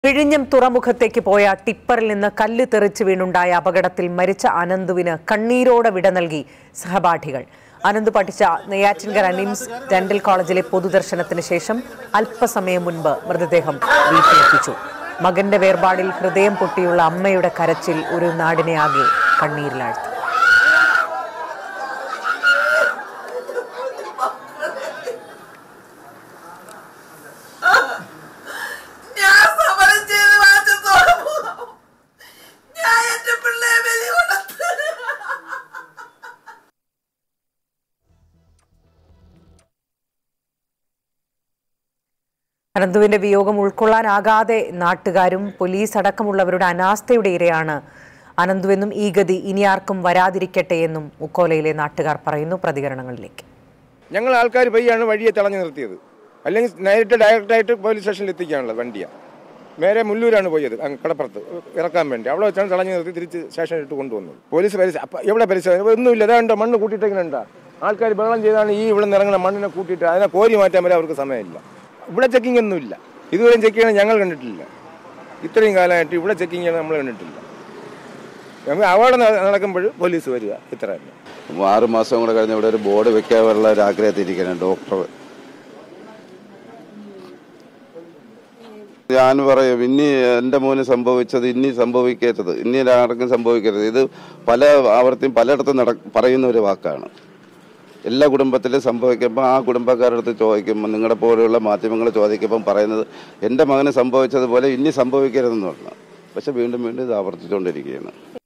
വിഴിഞ്ഞം തുറമുഖത്തേക്ക് പോയ ടിപ്പറിൽ നിന്ന് കല്ല് തെറിച്ച് വീണുണ്ടായ അപകടത്തിൽ മരിച്ച അനന്തുവിന് കണ്ണീരോടെ വിട നൽകി സഹപാഠികൾ അനന്ത് പഠിച്ച നെയ്യാറ്റിൻകര നിംസ് ഡെന്റൽ കോളേജിലെ പൊതുദർശനത്തിന് ശേഷം അല്പസമയം മുൻപ് മൃതദേഹം വീട്ടിലെത്തിച്ചു മകന്റെ വേർപാടിൽ ഹൃദയം പൊട്ടിയുള്ള അമ്മയുടെ കരച്ചിൽ ഒരു നാടിനെ ആകെ കണ്ണീരിലാഴ്ത്തി ഞാൻ സമരം ചെയ്ത് വാങ്ങിച്ചോളാം ഞാൻ എന്റെ പിള്ളയെ ബലി കൊടുത്ത് അനന്തുവിന്റെ വിയോഗം ഉൾക്കൊള്ളാനാകാതെ നാട്ടുകാരും പോലീസ് അടക്കമുള്ളവരുടെ അനാസ്ഥയുടെ ഇരയാണ് അനന്തുവെന്നും ഈ ഗതി ഇനി ആർക്കും വരാതിരിക്കട്ടെ എന്നും മുക്കോലയിലെ നാട്ടുകാർ പറയുന്നു പ്രതികരണങ്ങളിലേക്ക് ഞങ്ങൾ ആൾക്കാർ പയ്യാണ് വഴിയെ തടഞ്ഞു നിർത്തിയത് അല്ലെങ്കിൽ നേരിട്ട് ഡയറക്റ്റായിട്ട് പോലീസ് സ്റ്റേഷനിൽ എത്തിക്കാനുള്ള വണ്ടിയാണ് നേരെ മുല്ലൂരാണ് പോയത് അങ്ങ് കടപ്പുറത്ത് ഇറക്കാൻ വേണ്ടി അവിടെ വെച്ചാണ് തടഞ്ഞു നിർത്തി തിരിച്ച് സ്റ്റേഷനിൽ ഇട്ട് കൊണ്ടുവന്നത് പോലീസ് പരിസരം അപ്പം എവിടെ പരിസരം ഒന്നുമില്ല അതാണ്ടോ മണ്ണ് കൂട്ടിയിട്ടേക്കുന്നുണ്ടാ ആൾക്കാർ ബഹളം ചെയ്താണ് ഈ ഇവിടെ നിന്ന് ഇറങ്ങുന്ന മണ്ണിനെ കൂട്ടിയിട്ട് അതിനെ കോരി മാറ്റാൻ വരെ അവർക്ക് സമയമില്ല ഇവിടെ ചെക്കിംഗ് ഒന്നുമില്ല ഇതുവരെയും ചെക്ക് ചെയ്യണം ഞങ്ങൾ കണ്ടിട്ടില്ല ഇത്രയും കാലമായിട്ട് ഇവിടെ ചെക്കിംഗ് ചെയ്യണം നമ്മൾ കണ്ടിട്ടില്ല ഞങ്ങൾ അവിടെ നടക്കുമ്പോൾ പോലീസ് വരിക ഇത്ര തന്നെ ആറ് മാസം കൂടെ കഴിഞ്ഞ് ഇവിടെ ഒരു ബോർഡ് വെക്കാനുള്ള ഒരു ആഗ്രഹത്തിരിക്കണം ഡോക്ടർ ഞാൻ പറയും ഇനി എൻ്റെ മോന് സംഭവിച്ചത് ഇനി സംഭവിക്കരുത് ഇനി ആർക്കും സംഭവിക്കരുത് ഇത് പല ആവർത്തിയും പലയിടത്തും നട പറയുന്ന ഒരു വാക്കാണ് എല്ലാ കുടുംബത്തിലും സംഭവിക്കുമ്പോൾ ആ കുടുംബക്കാരുടെ അടുത്ത് ചോദിക്കുമ്പോൾ നിങ്ങളുടെ പോലെയുള്ള മാധ്യമങ്ങൾ ചോദിക്കുമ്പം പറയുന്നത് എൻ്റെ മകന് സംഭവിച്ചതുപോലെ ഇനി സംഭവിക്കരുതെന്ന് പറഞ്ഞു പക്ഷെ വീണ്ടും വീണ്ടും ഇത് ആവർത്തിച്ചുകൊണ്ടിരിക്കുകയാണ്